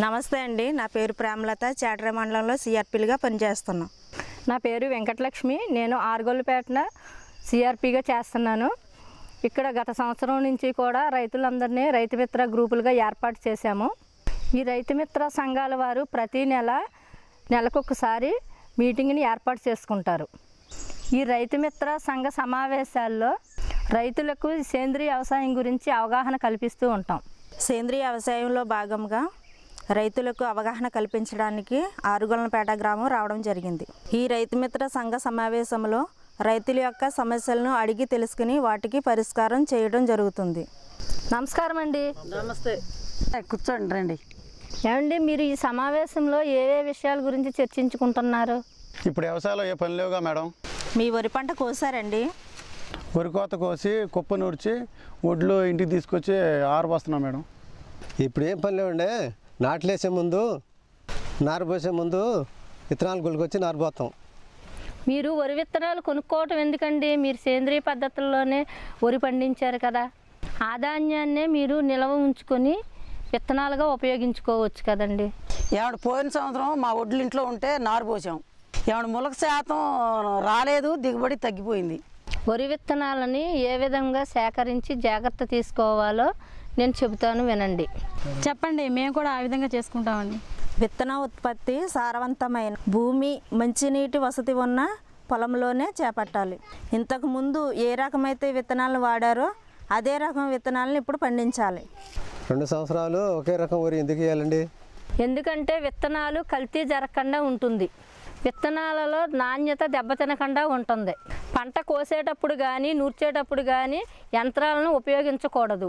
నమస్తే అండి నా పేరు ప్రేమలత చాటర మండలంలో సిఆర్పీలుగా పనిచేస్తున్నాం నా పేరు వెంకటలక్ష్మి నేను ఆరుగొల్లుపేటన సిఆర్పిగా చేస్తున్నాను ఇక్కడ గత సంవత్సరం నుంచి కూడా రైతులందరినీ రైతు మిత్ర గ్రూపులుగా ఏర్పాటు చేశాము ఈ రైతు మిత్ర సంఘాల వారు ప్రతి నెల నెలకొకసారి మీటింగ్ని ఏర్పాటు చేసుకుంటారు ఈ రైతు మిత్ర సంఘ సమావేశాల్లో రైతులకు సేంద్రీయ వ్యవసాయం గురించి అవగాహన కల్పిస్తూ ఉంటాం సేంద్రియ వ్యవసాయంలో భాగంగా రైతులకు అవగాహన కల్పించడానికి ఆరుగొలనపేట గ్రామం రావడం జరిగింది ఈ రైతు మిత్ర సంఘ సమావేశంలో రైతుల యొక్క సమస్యలను అడిగి తెలుసుకుని వాటికి పరిష్కారం చేయడం జరుగుతుంది నమస్కారం అండి నమస్తే కూర్చోండి రండి ఏమండి మీరు ఈ సమావేశంలో ఏ ఏ విషయాల గురించి చర్చించుకుంటున్నారు ఇప్పుడు వ్యవసాయంలో ఏ పని లేవుగా మేడం మీ వరి పంట కోసారండి వరి కోత కోసి కుప్ప నూర్చి ఒడ్లు ఇంటికి తీసుకొచ్చి ఆరబోస్తున్నాం మేడం ఇప్పుడు ఏం పని లేవండి నాట్లేసే ముందు నారు పోసే ముందు విత్తనాలు గుళ్ళకొచ్చి నారు పోతాం మీరు వరి విత్తనాలు కొనుక్కోవటం ఎందుకండి మీరు సేంద్రియ పద్ధతుల్లోనే వరి పండించారు కదా ఆ ధాన్యాన్నే మీరు నిల్వ ఉంచుకొని విత్తనాలుగా ఉపయోగించుకోవచ్చు కదండి ఏమంటే పోయిన సంవత్సరం మా ఒడ్లు ఇంట్లో ఉంటే నారు పోసాం ఏమంటే మొలక శాతం రాలేదు దిగుబడి తగ్గిపోయింది వరి విత్తనాలని ఏ విధంగా సేకరించి జాగ్రత్త తీసుకోవాలో నేను చెబుతాను వినండి చెప్పండి మేము కూడా ఆ విధంగా చేసుకుంటామండి విత్తన ఉత్పత్తి సారవంతమైన భూమి మంచినీటి వసతి ఉన్న పొలంలోనే చేపట్టాలి ఇంతకు ముందు ఏ రకమైతే విత్తనాలను వాడారో అదే రకం విత్తనాలను ఇప్పుడు పండించాలి రెండు సంవత్సరాలు ఒకే రకం వరి ఎందుకు వేయాలండి ఎందుకంటే విత్తనాలు కల్తీ జరగకుండా ఉంటుంది విత్తనాలలో నాణ్యత దెబ్బతినకుండా ఉంటుంది పంట కోసేటప్పుడు కానీ నూర్చేటప్పుడు కానీ యంత్రాలను ఉపయోగించకూడదు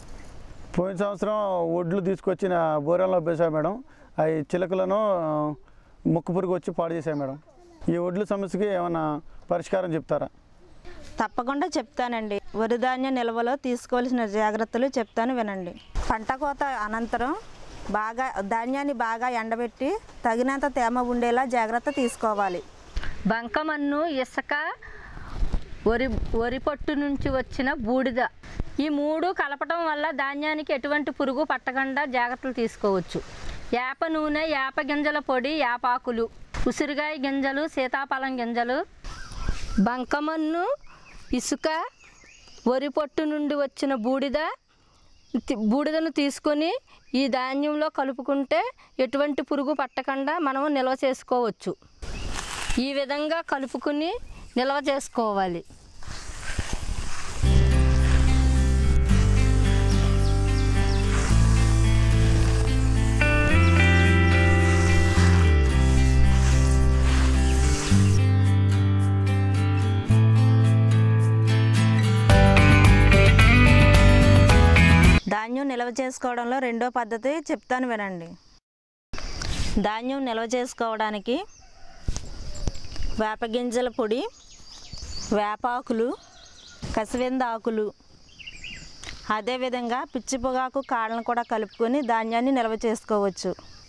పోయిన సంవత్సరం ఒడ్లు తీసుకొచ్చిన బోరెల్లో వేసాం మేడం అవి చిలకలను ఆ, ముక్కు పురుగు వచ్చి పాడు చేశాయి మేడం ఈ ఒడ్ల సమస్యకి ఏమైనా పరిష్కారం చెప్తారా తప్పకుండా చెప్తానండి వరి ధాన్య నిల్వలో తీసుకోవాల్సిన జాగ్రత్తలు చెప్తాను వినండి పంట కోత అనంతరం బాగా ధాన్యాన్ని బాగా ఎండబెట్టి తగినంత తేమ ఉండేలా జాగ్రత్త తీసుకోవాలి బంకమన్ను ఇసుక వరి వరి పొట్టు నుంచి వచ్చిన బూడిద ఈ మూడు కలపటం వల్ల ధాన్యానికి ఎటువంటి పురుగు పట్టకుండా జాగ్రత్తలు తీసుకోవచ్చు యాప నూనె యాప గింజల పొడి యాపాకులు ఉసిరికాయ గింజలు సీతాఫలం గింజలు బంకమన్ను ఇసుక వరి పొట్టు నుండి వచ్చిన బూడిద తి- బూడిదను తీసుకొని ఈ ధాన్యంలో కలుపుకుంటే ఎటువంటి పురుగు పట్టకుండా మనం నిల్వ చేసుకోవచ్చు ఈ విధంగా కలుపుకుని నిల్వ చేసుకోవాలి ధాన్యం నిల్వ చేసుకోవడంలో రెండో పద్ధతి చెప్తాను వినండి ధాన్యం నిల్వ చేసుకోవడానికి వేపగింజల పొడి వేపాకులు కసివెంద ఆకులు అదేవిధంగా పిచ్చి పొగాకు కాళ్ళను కూడా కలుపుకొని ధాన్యాన్ని నిల్వ చేసుకోవచ్చు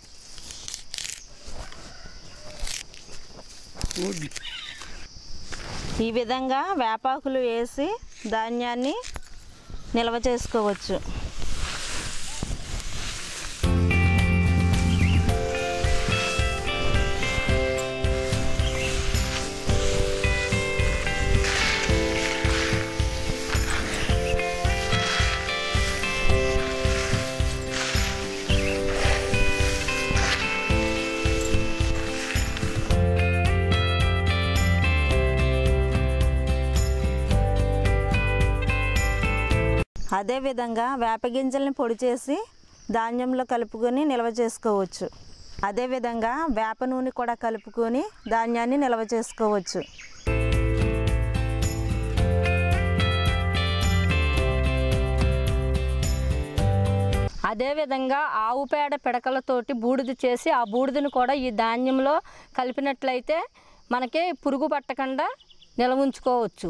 ఈ విధంగా వేపాకులు వేసి ధాన్యాన్ని నిల్వ చేసుకోవచ్చు అదేవిధంగా వేపగింజల్ని పొడి చేసి ధాన్యంలో కలుపుకొని నిల్వ చేసుకోవచ్చు అదేవిధంగా వేప నూనె కూడా కలుపుకొని ధాన్యాన్ని నిల్వ చేసుకోవచ్చు అదేవిధంగా ఆవు పేడ పిడకలతోటి బూడిద చేసి ఆ బూడిదను కూడా ఈ ధాన్యంలో కలిపినట్లయితే మనకి పురుగు పట్టకుండా నిల్వ ఉంచుకోవచ్చు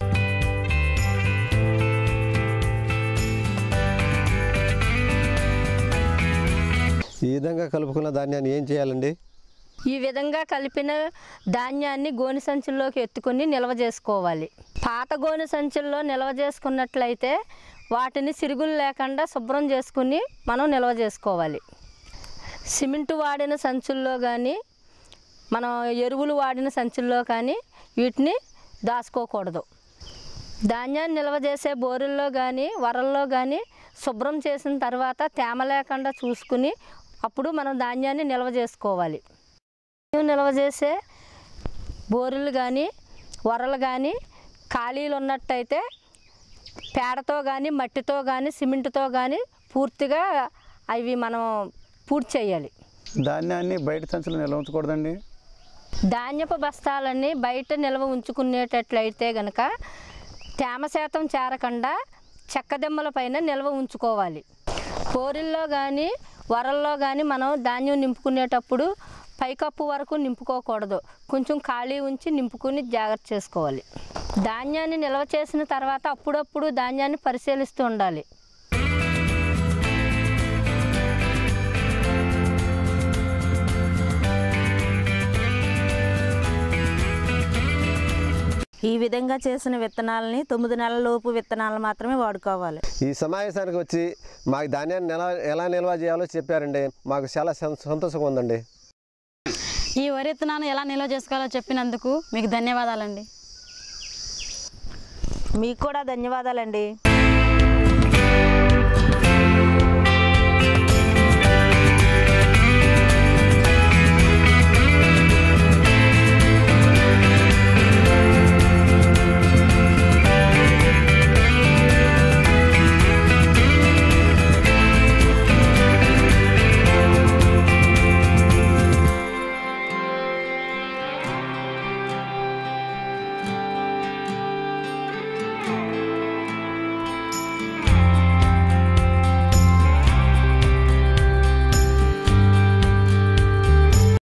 ఈ విధంగా కలుపుకున్న ధాన్యాన్ని ఏం చేయాలండి ఈ విధంగా కలిపిన ధాన్యాన్ని గోనె సంచుల్లోకి ఎత్తుకొని నిల్వ చేసుకోవాలి పాత గోనె సంచుల్లో నిల్వ చేసుకున్నట్లయితే వాటిని సిరుగులు లేకుండా శుభ్రం చేసుకుని మనం నిల్వ చేసుకోవాలి సిమెంట్ వాడిన సంచుల్లో కానీ మనం ఎరువులు వాడిన సంచుల్లో కానీ వీటిని దాచుకోకూడదు ధాన్యాన్ని నిల్వ చేసే బోరుల్లో కానీ వరల్లో కానీ శుభ్రం చేసిన తర్వాత తేమ లేకుండా చూసుకుని అప్పుడు మనం ధాన్యాన్ని నిల్వ చేసుకోవాలి నిల్వ చేసే బోరులు కానీ వరలు కానీ ఖాళీలు ఉన్నట్టయితే పేడతో కానీ మట్టితో కానీ సిమెంట్తో కానీ పూర్తిగా అవి మనం పూర్తి చేయాలి ధాన్యాన్ని బయట సంచులు నిల్వ ఉంచకూడదండి ధాన్యపు బస్తాలన్నీ బయట నిల్వ ఉంచుకునేటట్లయితే గనక తేమ శాతం చేరకుండా చెక్కదెమ్మల పైన నిల్వ ఉంచుకోవాలి కోరిల్లో కానీ వరల్లో కానీ మనం ధాన్యం నింపుకునేటప్పుడు పైకప్పు వరకు నింపుకోకూడదు కొంచెం ఖాళీ ఉంచి నింపుకుని జాగ్రత్త చేసుకోవాలి ధాన్యాన్ని నిల్వ చేసిన తర్వాత అప్పుడప్పుడు ధాన్యాన్ని పరిశీలిస్తూ ఉండాలి ఈ విధంగా చేసిన విత్తనాలని తొమ్మిది నెలల లోపు విత్తనాలు మాత్రమే వాడుకోవాలి ఈ సమావేశానికి వచ్చి మాకు ధాన్యాన్ని ఎలా ఎలా నిల్వ చేయాలో చెప్పారండి మాకు చాలా సం- సంతోషంగా ఉందండి ఈ వరి విత్తనాన్ని ఎలా నిల్వ చేసుకోవాలో చెప్పినందుకు మీకు ధన్యవాదాలండి మీకు కూడా ధన్యవాదాలండి